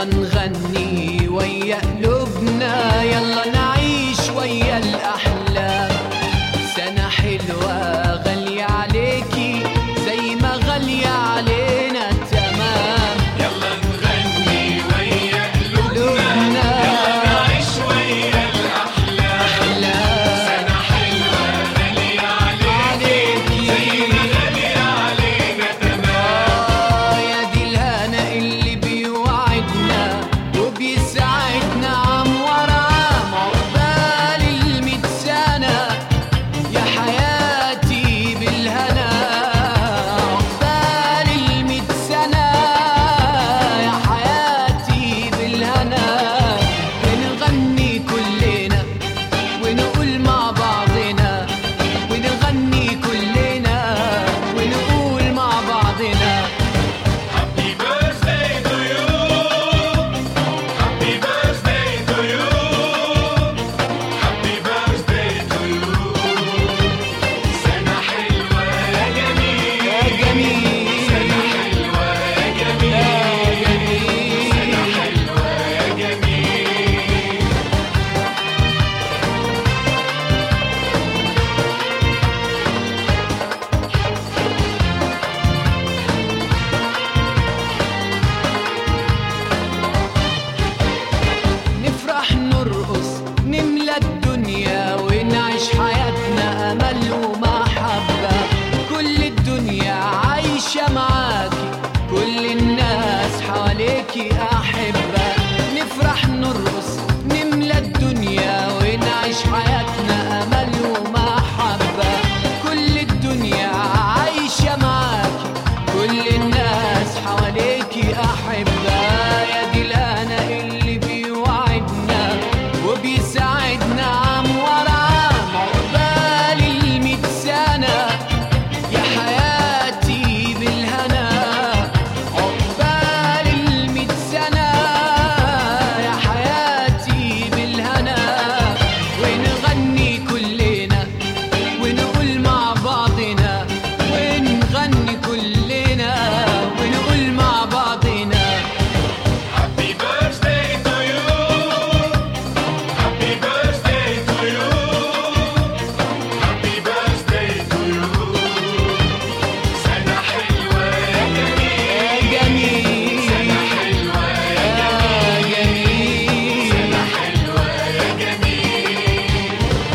نغني ويا قلوبنا يلا نعيش ويا الأحلام سنة حلوة غالية عليكي زي ما غالية علينا تمام يلا نغني ويا قلوبنا قلوبنا يلا نعيش ويا الأحلام أحلام سنة حلوة غالية عليك زي ما عليكي غالية علينا تمام آه يا دي الهنا اللي بيوعدنا وبيساعدنا عم ورا عام عقبال الميت سنة يا حياتي بالهنا عقبال الميت سنة يا حياتي بالهنا بنغني كلنا ونقول مع بعضنا ونغني كلنا ونقول مع بعضنا Happy birthday to you Happy birthday to you Happy birthday to you سنة حلوة يا جميل يا جميل سنة حلوة يا جميل يا جميل سنة حلوة يا جميل نفرح نرقص نملى الدنيا ونعيش حياتنا أمل ومحبة كل الدنيا عايشة معاكي كل الناس حواليكي أحبة نفرح نرقص نملى الدنيا ونعيش حياتنا أمل ومحبة كل الدنيا عايشة معاكي كل الناس حواليكي أحبة يا دي الهنا اللي بيوعدنا وبيساعدنا عم ورا عام عقبال الميت سنة يا حياتي بالهنا عقبال الميت سنة يا حياتي بالهنا ونغني كلنا ونقول مع بعضنا ونغني كلنا ونقول مع بعضنا Happy birthday to you Happy birthday to you Happy birthday to you سنة حلوة يا جميل يا جميل سنة حلوة يا يا جميل سنة حلوة يا جميل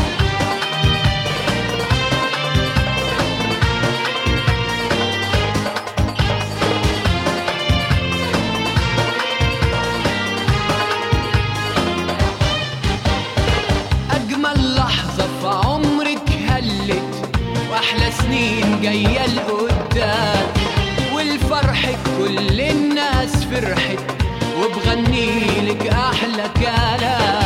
أجمل لحظة في عمرك هلت وأحلى سنين جاية لقدام والفرح كل الناس فرحت وبغني لك أحلى كلام